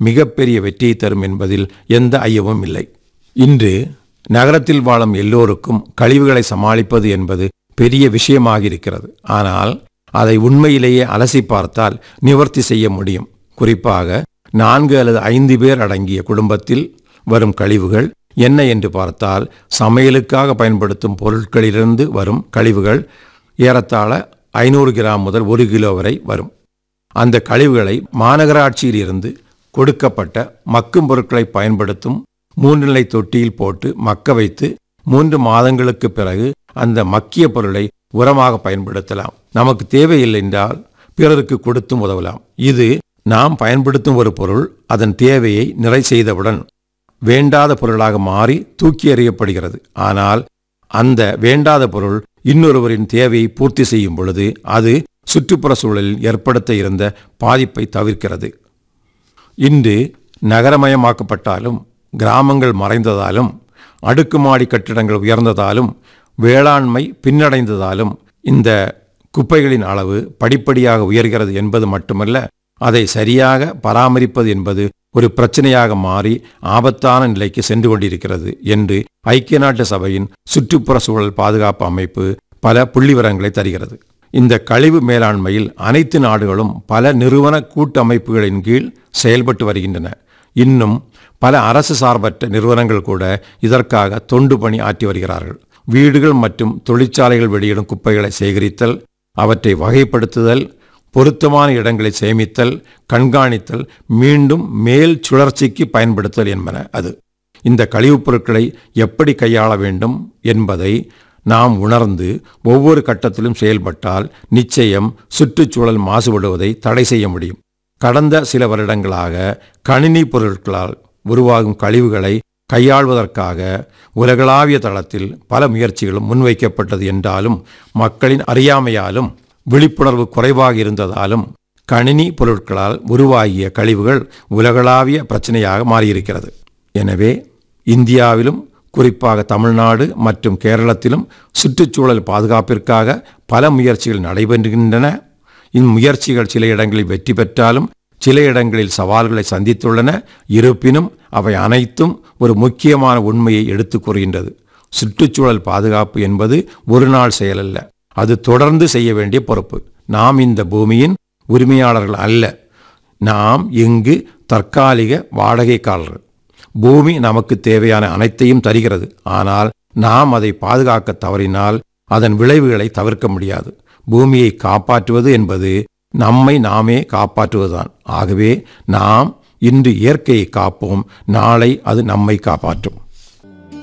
மிகப்பெரிய வெற்றியை தரும் என்பதில் எந்த ஐயமும் இல்லை இன்று நகரத்தில் வாழும் எல்லோருக்கும் கழிவுகளை சமாளிப்பது என்பது பெரிய விஷயமாக இருக்கிறது ஆனால் அதை உண்மையிலேயே அலசி பார்த்தால் நிவர்த்தி செய்ய முடியும் குறிப்பாக நான்கு அல்லது ஐந்து பேர் அடங்கிய குடும்பத்தில் வரும் கழிவுகள் என்ன என்று பார்த்தால் சமையலுக்காக பயன்படுத்தும் பொருட்களிலிருந்து வரும் கழிவுகள் ஏறத்தாழ ஐநூறு கிராம் முதல் ஒரு கிலோ வரை வரும் அந்த கழிவுகளை மாநகராட்சியில் இருந்து கொடுக்கப்பட்ட மக்கும் பொருட்களை பயன்படுத்தும் மூன்று நிலை தொட்டியில் போட்டு மக்க வைத்து மூன்று மாதங்களுக்கு பிறகு அந்த மக்கிய பொருளை உரமாக பயன்படுத்தலாம் நமக்கு தேவையில்லை என்றால் பிறருக்கு கொடுத்தும் உதவலாம் இது நாம் பயன்படுத்தும் ஒரு பொருள் அதன் தேவையை நிறை செய்தவுடன் வேண்டாத பொருளாக மாறி தூக்கி எறியப்படுகிறது ஆனால் அந்த வேண்டாத பொருள் இன்னொருவரின் தேவையை பூர்த்தி செய்யும் பொழுது அது சுற்றுப்புற சூழலில் ஏற்படுத்த இருந்த பாதிப்பை தவிர்க்கிறது இன்று நகரமயமாக்கப்பட்டாலும் கிராமங்கள் மறைந்ததாலும் அடுக்குமாடி கட்டிடங்கள் உயர்ந்ததாலும் வேளாண்மை பின்னடைந்ததாலும் இந்த குப்பைகளின் அளவு படிப்படியாக உயர்கிறது என்பது மட்டுமல்ல அதை சரியாக பராமரிப்பது என்பது ஒரு பிரச்சனையாக மாறி ஆபத்தான நிலைக்கு சென்று கொண்டிருக்கிறது என்று ஐக்கிய நாட்டு சபையின் சுற்றுப்புற சூழல் பாதுகாப்பு அமைப்பு பல புள்ளிவிவரங்களை தருகிறது இந்த கழிவு மேலாண்மையில் அனைத்து நாடுகளும் பல நிறுவன கூட்டமைப்புகளின் கீழ் செயல்பட்டு வருகின்றன இன்னும் பல அரசு சார்பற்ற நிறுவனங்கள் கூட இதற்காக தொண்டு பணி ஆற்றி வருகிறார்கள் வீடுகள் மற்றும் தொழிற்சாலைகள் வெளியிடும் குப்பைகளை சேகரித்தல் அவற்றை வகைப்படுத்துதல் பொருத்தமான இடங்களை சேமித்தல் கண்காணித்தல் மீண்டும் மேல் சுழற்சிக்கு பயன்படுத்தல் என்பன அது இந்த கழிவுப் பொருட்களை எப்படி கையாள வேண்டும் என்பதை நாம் உணர்ந்து ஒவ்வொரு கட்டத்திலும் செயல்பட்டால் நிச்சயம் சுற்றுச்சூழல் மாசுபடுவதை தடை செய்ய முடியும் கடந்த சில வருடங்களாக கணினி பொருட்களால் உருவாகும் கழிவுகளை கையாள்வதற்காக உலகளாவிய தளத்தில் பல முயற்சிகளும் முன்வைக்கப்பட்டது என்றாலும் மக்களின் அறியாமையாலும் விழிப்புணர்வு குறைவாக இருந்ததாலும் கணினி பொருட்களால் உருவாகிய கழிவுகள் உலகளாவிய பிரச்சனையாக மாறியிருக்கிறது எனவே இந்தியாவிலும் குறிப்பாக தமிழ்நாடு மற்றும் கேரளத்திலும் சுற்றுச்சூழல் பாதுகாப்பிற்காக பல முயற்சிகள் நடைபெறுகின்றன இம்முயற்சிகள் சில இடங்களில் வெற்றி பெற்றாலும் சில இடங்களில் சவால்களை சந்தித்துள்ளன இருப்பினும் அவை அனைத்தும் ஒரு முக்கியமான உண்மையை எடுத்துக் கூறுகின்றது சுற்றுச்சூழல் பாதுகாப்பு என்பது ஒரு நாள் செயலல்ல அது தொடர்ந்து செய்ய வேண்டிய பொறுப்பு நாம் இந்த பூமியின் உரிமையாளர்கள் அல்ல நாம் இங்கு தற்காலிக வாடகைக்காரர்கள் பூமி நமக்கு தேவையான அனைத்தையும் தருகிறது ஆனால் நாம் அதை பாதுகாக்க தவறினால் அதன் விளைவுகளை தவிர்க்க முடியாது பூமியை காப்பாற்றுவது என்பது நம்மை நாமே காப்பாற்றுவதுதான் ஆகவே நாம் இன்று இயற்கையை காப்போம் நாளை அது நம்மை காப்பாற்றும்